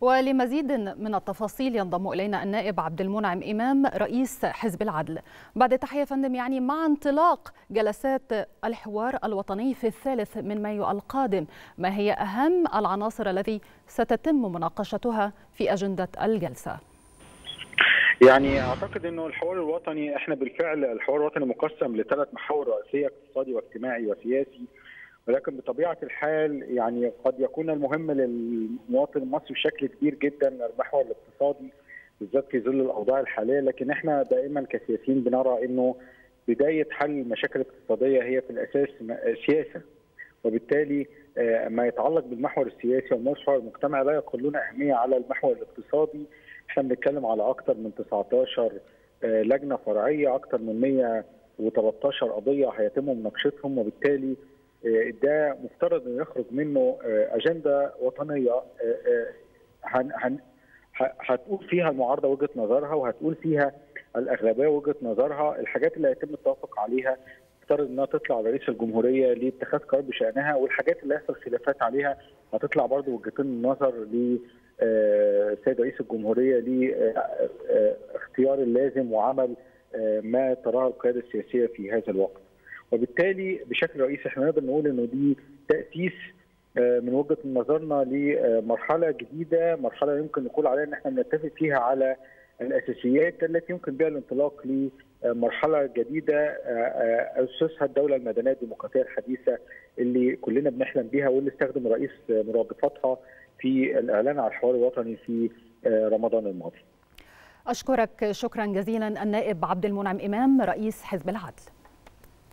ولمزيد من التفاصيل ينضم الينا النائب عبد المنعم امام رئيس حزب العدل. بعد تحيه فندم يعني مع انطلاق جلسات الحوار الوطني في الثالث من مايو القادم، ما هي اهم العناصر التي ستتم مناقشتها في اجنده الجلسه؟ يعني اعتقد انه الحوار الوطني احنا بالفعل الحوار الوطني مقسم لثلاث محاور رئيسيه اقتصادي واجتماعي وسياسي ولكن بطبيعه الحال يعني قد يكون المهم للمواطن المصري بشكل كبير جدا المحور الاقتصادي بالذات في ظل الاوضاع الحاليه لكن احنا دائما كسياسيين بنرى انه بدايه حل المشاكل الاقتصاديه هي في الاساس سياسه وبالتالي ما يتعلق بالمحور السياسي والمحور المجتمعي لا يقلون اهميه على المحور الاقتصادي احنا بنتكلم على اكثر من 19 لجنه فرعيه اكثر من 113 قضيه هيتم مناقشتهم وبالتالي ده مفترض انه يخرج منه اجنده وطنيه هن هن هتقول فيها المعارضه وجهه نظرها وهتقول فيها الاغلبيه وجهه نظرها الحاجات اللي هيتم التوافق عليها مفترض انها تطلع رئيس الجمهوريه لاتخاذ قرار بشانها والحاجات اللي هيحصل خلافات عليها هتطلع برضه وجهتين النظر ل السيد رئيس الجمهوريه لاختيار اللازم وعمل ما تراه القياده السياسيه في هذا الوقت. وبالتالي بشكل رئيسي احنا نقدر نقول انه دي تاسيس من وجهه نظرنا لمرحله جديده، مرحله يمكن نقول عليها ان احنا بنتفق فيها على الاساسيات التي يمكن بها الانطلاق لمرحله جديده اسسها الدوله المدنيه الديمقراطيه الحديثه اللي كلنا بنحلم بها واللي استخدم الرئيس مرادفتها في الاعلان على الحوار الوطني في رمضان الماضي. اشكرك شكرا جزيلا النائب عبد المنعم امام رئيس حزب العدل.